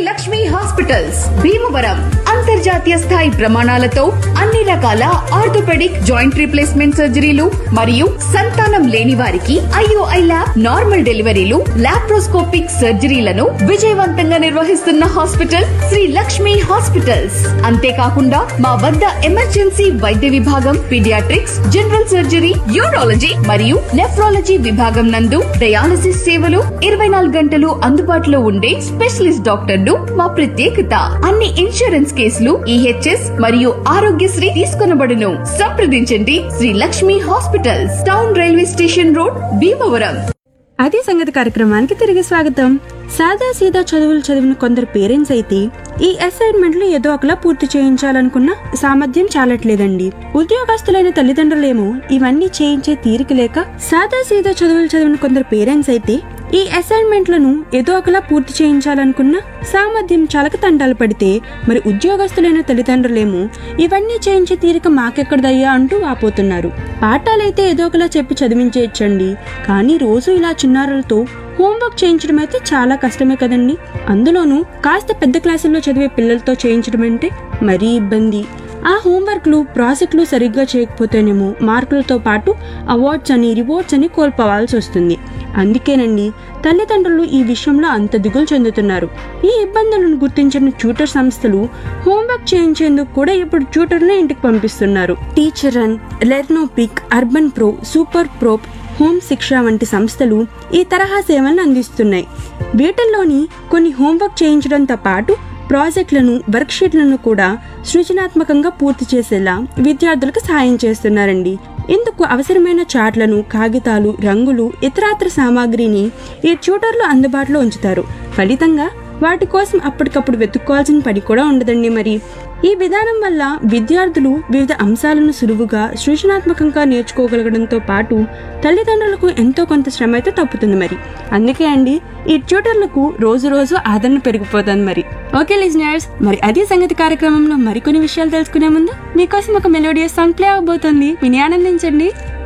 Lakshmi hospitals Bhimavaram అంతర్జాతీయ స్థాయి ప్రమాణాలతో అన్ని రకాల ఆర్థోపెడిక్ జాయింట్ రీప్లేస్మెంట్ సర్జరీలు మరియు సంతానం లేని వారికి IOI lab normal deliveries laparoscopic surgeries విజయవంతంగా నిర్వహిస్తున్న హాస్పిటల్ శ్రీ లక్ష్మి హాస్పిటల్స్ అంతేకాకుండా మా వద్ద ఎమర్జెన్సీ వైద్య విభాగం పీడియాట్రిక్స్ జనరల్ సర్జరీ యూరాలజీ మరియు నెఫ్రాలజీ విభాగం నందు డయాలసిస్ సేవలు ఇరవై నాలుగు గంటలు అందుబాటులో ఉండే స్పెషలిస్ట్ డాక్టర్లు మా ప్రత్యేకత అన్ని ఇన్సూరెన్స్ కేసులు ఈహెచ్ఎస్ మరియు ఆరోగ్యశ్రీ తీసుకొనబడును సంప్రదించండి Sri Lakshmi hospitals town railway station road Bhimavaram అదే సంగతి కార్యక్రమానికి తిరిగి స్వాగతం సాదా సీదా చదువులు చదివిన కొందరు పేరెంట్స్ అయితే ఈ అసైన్మెంట్లు ఏదో ఒకలా పూర్తి చేయించాలనుకున్న సామర్థ్యం చాలట్లేదండి ఉద్యోగస్తులైన తల్లిదండ్రులేమో ఇవన్నీ చేయించే తీరిక లేక సాదా సీదా చదువులు చదివిన కొందరు పేరెంట్స్ అయితే ఈ అసైన్మెంట్లను ఏదో ఒకలా పూర్తి చేయించాలనుకున్న సామర్థ్యం చాలక తంటాలు పడితే మరి ఉద్యోగస్తులైన తల్లిదండ్రులేమో ఇవన్నీ చేయించే తీరిక మాకెక్కడదయ్యా అంటూ వాపోతున్నారు పాఠాలైతే ఏదో ఒకలా చెప్పి చదివించేయచ్చండి కానీ రోజు ఇలా చిన్నారులతో హోంవర్క్ చేయించడం అయితే చాలా కష్టమే కదండి అందులోనూ కాస్త పెద్ద క్లాసుల్లో చదివే పిల్లలతో చేయించడం అంటే మరీ ఇబ్బంది ఆ హోంవర్క్లు ప్రాజెక్టులు సరిగ్గా చేయకపోతేనేమో మార్కులతో పాటు అవార్డ్స్ అని రివార్డ్స్ అని కోల్పోవాల్సి వస్తుంది అందుకేనండి తల్లిదండ్రులు ఈ విషయంలో అంత దిగులు చెందుతున్నారు ఈ ఇబ్బందులను గుర్తించిన ట్యూటర్ సంస్థలు హోంవర్క్ చేయించేందుకు కూడా ఇప్పుడు ట్యూటర్నే ఇంటికి పంపిస్తున్నారు టీచర్ రన్ లెర్నోపిక్ urban pro super prof home శిక్ష వంటి సంస్థలు ఈ తరహా సేవలను అందిస్తున్నాయి వీటిల్లోని కొన్ని హోంవర్క్ చేయించడంతో పాటు ప్రాజెక్టులను వర్క్షీట్లను కూడా సృజనాత్మకంగా పూర్తి చేసేలా విద్యార్థులకు సహాయం చేస్తున్నారండి ఇందుకు అవసరమైన చాట్లను కాగితాలు రంగులు ఇతరాత్ర సామాగ్రిని ఈ ట్యూటర్లు అందుబాటులో ఉంచుతారు ఫలితంగా వాటి కోసం అప్పటికప్పుడు వెతుక్కోవాల్సిన పని కూడా ఉండదండి మరి ఈ విధానం వల్ల విద్యార్థులు వివిధ అంశాలను సులువుగా సృజనాత్మకంగా నేర్చుకోగలగడంతో పాటు తల్లిదండ్రులకు ఎంతో కొంత శ్రమ అయితే తప్పుతుంది మరి అందుకే అండి ఈ ట్యూటర్లకు రోజు రోజు ఆదరణ పెరిగిపోతుంది మరి ఓకే లిజనర్స్ మరి అదే సంగతి కార్యక్రమంలో మరికొన్ని విషయాలు తెలుసుకునే ముందు మీకోసం ఒక మెలోడియస్ సాంగ్ ప్లే అవబోతుంది విని ఆనందించండి